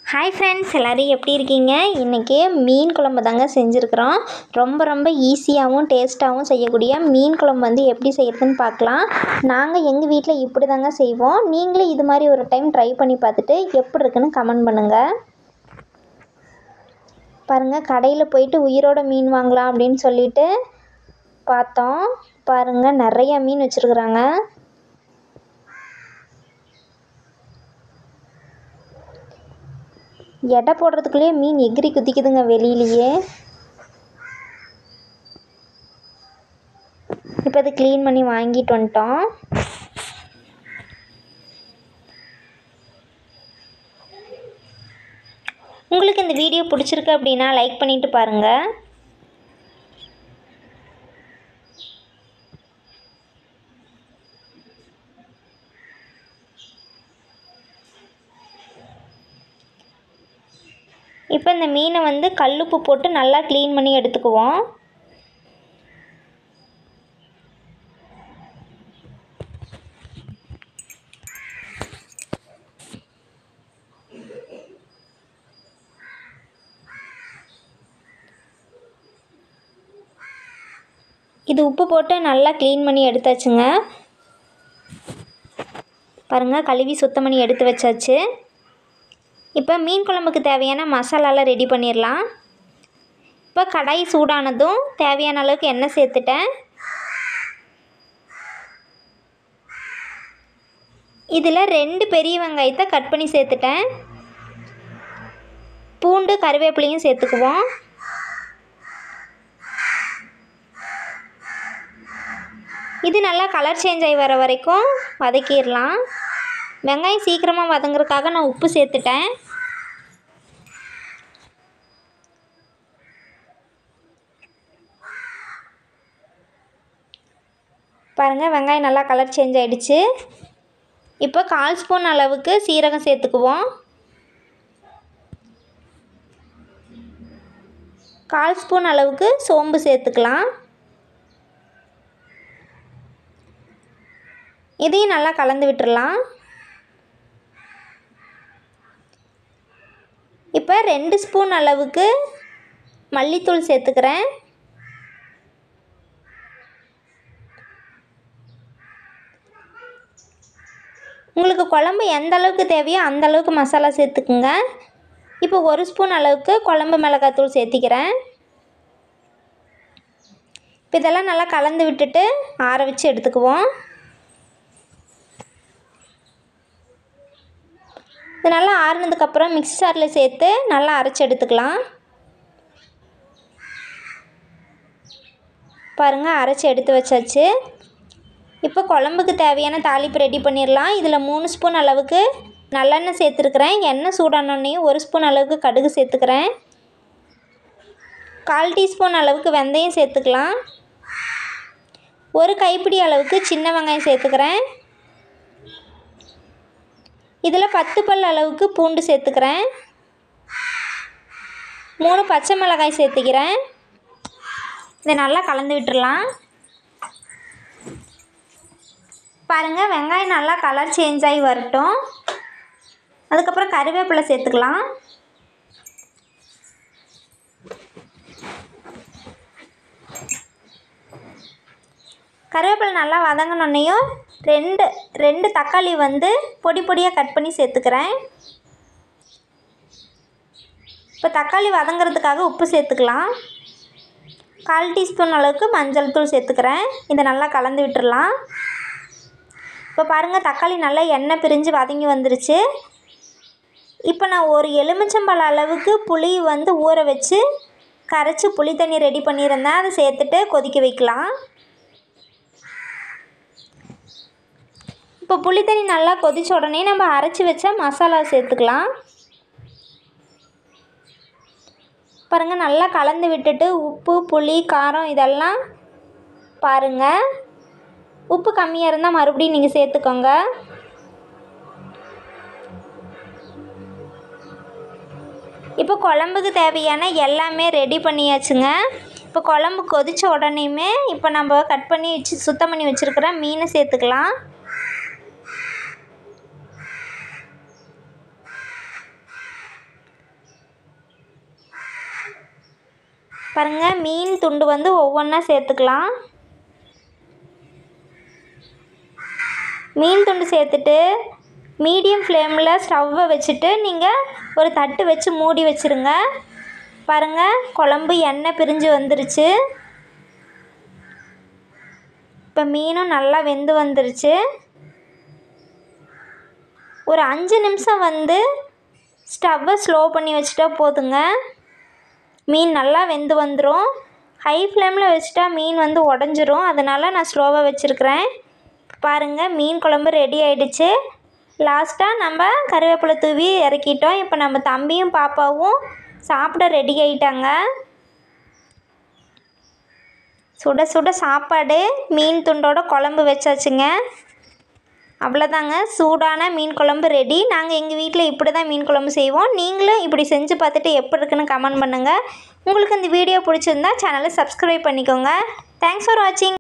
hi friends எல்லோரும் எப்படி இருக்கீங்க இன்றைக்கி மீன் குழம்பு தாங்க செஞ்சுருக்குறோம் ரொம்ப ரொம்ப ஈஸியாகவும் டேஸ்ட்டாகவும் செய்யக்கூடிய மீன் குழம்பு வந்து எப்படி செய்கிறதுன்னு பார்க்கலாம் நாங்கள் எங்கள் வீட்டில் இப்படி தாங்க செய்வோம் நீங்களும் இது மாதிரி ஒரு டைம் ட்ரை பண்ணி பார்த்துட்டு எப்படி இருக்குன்னு கமெண்ட் பண்ணுங்கள் பாருங்கள் கடையில் போயிட்டு உயிரோட மீன் வாங்கலாம் அப்படின்னு சொல்லிட்டு பார்த்தோம் பாருங்கள் நிறைய மீன் வச்சுருக்குறாங்க எடை போடுறதுக்குள்ளேயே மீன் எகிறி குதிக்குதுங்க வெளியிலேயே இப்போ அது க்ளீன் பண்ணி வாங்கிட்டு வந்துட்டோம் உங்களுக்கு இந்த வீடியோ பிடிச்சிருக்கு அப்படின்னா லைக் பண்ணிவிட்டு பாருங்கள் இப்போ இந்த மீனை வந்து கல்லுப்பு போட்டு நல்லா க்ளீன் பண்ணி எடுத்துக்குவோம் இது உப்பு போட்டு நல்லா க்ளீன் பண்ணி எடுத்தாச்சுங்க பாருங்கள் கழுவி சுத்தம் பண்ணி எடுத்து வச்சாச்சு இப்போ மீன் குழம்புக்கு தேவையான மசாலாலாம் ரெடி பண்ணிடலாம் இப்போ கடாய் சூடானதும் தேவையான அளவுக்கு எண்ணெய் சேர்த்துட்டேன் இதில் ரெண்டு பெரிய வெங்காயத்தை கட் பண்ணி சேர்த்துட்டேன் பூண்டு கருவேப்பிலையும் சேர்த்துக்குவோம் இது நல்லா கலர் சேஞ்ச் ஆகி வர வரைக்கும் வதக்கிடலாம் வெங்காயம் சீக்கிரமாக வதங்குறதுக்காக நான் உப்பு சேர்த்துட்டேன் பாருங்கள் வெங்காயம் நல்லா கலர் சேஞ்ச் ஆகிடுச்சு இப்போ கால் ஸ்பூன் அளவுக்கு சீரகம் சேர்த்துக்குவோம் கால் ஸ்பூன் அளவுக்கு சோம்பு சேர்த்துக்கலாம் இதையும் நல்லா கலந்து விட்டுறலாம் இப்போ ரெண்டு ஸ்பூன் அளவுக்கு மல்லித்தூள் சேர்த்துக்கிறேன் உங்களுக்கு குழம்பு எந்த அளவுக்கு தேவையோ அந்த அளவுக்கு மசாலா சேர்த்துக்குங்க இப்போ ஒரு ஸ்பூன் அளவுக்கு குழம்பு மிளகாத்தூள் சேர்த்திக்கிறேன் இப்போ இதெல்லாம் நல்லா கலந்து விட்டுட்டு ஆற வச்சு எடுத்துக்குவோம் இது நல்லா ஆறுனதுக்கப்புறம் மிக்ஸி ஜாரில் சேர்த்து நல்லா அரைச்சி எடுத்துக்கலாம் பாருங்கள் அரைச்சி எடுத்து வச்சாச்சு இப்போ குழம்புக்கு தேவையான தாளிப்பு ரெடி பண்ணிடலாம் இதில் மூணு ஸ்பூன் அளவுக்கு நல்லெண்ணெய் சேர்த்துருக்குறேன் எண்ணெய் சூடானோடனையும் ஒரு ஸ்பூன் அளவுக்கு கடுகு சேர்த்துக்கிறேன் கால் டீஸ்பூன் அளவுக்கு வெந்தயம் சேர்த்துக்கலாம் ஒரு கைப்பிடி அளவுக்கு சின்ன வெங்காயம் சேர்த்துக்கிறேன் இதில் பத்து பல் அளவுக்கு பூண்டு சேர்த்துக்கிறேன் மூணு பச்சை மிளகாய் சேர்த்துக்கிறேன் இதை நல்லா கலந்து விட்டுடலாம் பாருங்கள் வெங்காயம் நல்லா கலர் சேஞ்ச் ஆகி வரட்டும் அதுக்கப்புறம் கருவேப்பிலை சேர்த்துக்கலாம் கருவேப்பிலை நல்லா வதங்கினோன்னையும் ரெண்டு ரெண்டு தக்காளி வந்து பொடி பொடியாக கட் பண்ணி சேர்த்துக்கிறேன் இப்போ தக்காளி வதங்கிறதுக்காக உப்பு சேர்த்துக்கலாம் கால் டீஸ்பூன் அளவுக்கு மஞ்சள் தூள் சேர்த்துக்கிறேன் இதை நல்லா கலந்து விட்டுடலாம் இப்போ பாருங்கள் தக்காளி நல்லா எண்ணெய் பிரிஞ்சு வதங்கி வந்துருச்சு இப்போ நான் ஒரு எலுமிச்சம்பழ அளவுக்கு புளி வந்து ஊற வச்சு கரைச்சி புளி தண்ணி ரெடி பண்ணியிருந்தேன் அதை சேர்த்துட்டு கொதிக்க வைக்கலாம் இப்போ புளி தண்ணி நல்லா கொதிச்ச உடனே நம்ம அரைச்சி வச்ச மசாலா சேர்த்துக்கலாம் பாருங்கள் நல்லா கலந்து விட்டுட்டு உப்பு புளி காரம் இதெல்லாம் பாருங்கள் உப்பு கம்மியாக இருந்தால் மறுபடியும் நீங்கள் சேர்த்துக்கோங்க இப்போ குழம்புக்கு தேவையான எல்லாமே ரெடி பண்ணியாச்சுங்க இப்போ குழம்பு கொதித்த உடனேயுமே இப்போ நம்ம கட் பண்ணி வச்சு சுத்தம் பண்ணி வச்சுருக்கிற மீனை சேர்த்துக்கலாம் பாருங்கள் மீன் துண்டு வந்து ஒவ்வொன்றா சேர்த்துக்கலாம் மீன் துண்டு சேர்த்துட்டு மீடியம் ஃப்ளேமில் ஸ்டவ்வை வச்சுட்டு நீங்கள் ஒரு தட்டு வச்சு மூடி வச்சுருங்க பாருங்கள் குழம்பு எண்ணெய் பிரிஞ்சு வந்துருச்சு இப்போ மீனும் நல்லா வெந்து வந்துருச்சு ஒரு அஞ்சு நிமிஷம் வந்து ஸ்டவ்வை ஸ்லோ பண்ணி வச்சுட்டா போதுங்க மீன் நல்லா வெந்து வந்துடும் ஹை ஃப்ளேமில் வச்சுட்டா மீன் வந்து உடஞ்சிரும் அதனால் நான் ஸ்லோவாக வச்சுருக்கிறேன் பாருங்கள் மீன் குழம்பு ரெடி ஆயிடுச்சு லாஸ்ட்டாக நம்ம கருவேப்பிலை தூவி இறக்கிட்டோம் இப்போ நம்ம தம்பியும் பாப்பாவும் சாப்பிட ரெடி ஆயிட்டாங்க சுட சுட சாப்பாடு மீன் துண்டோட குழம்பு வச்சாச்சுங்க அவ்வளோதாங்க சூடான மீன் குழம்பு ரெடி நாங்கள் எங்கள் வீட்டில் இப்படி தான் மீன் குழம்பு செய்வோம் நீங்களும் இப்படி செஞ்சு பார்த்துட்டு எப்படி இருக்குன்னு கமெண்ட் பண்ணுங்கள் உங்களுக்கு இந்த வீடியோ பிடிச்சிருந்தா சேனலை சப்ஸ்கிரைப் பண்ணிக்கோங்க தேங்க்ஸ் ஃபார் வாட்சிங்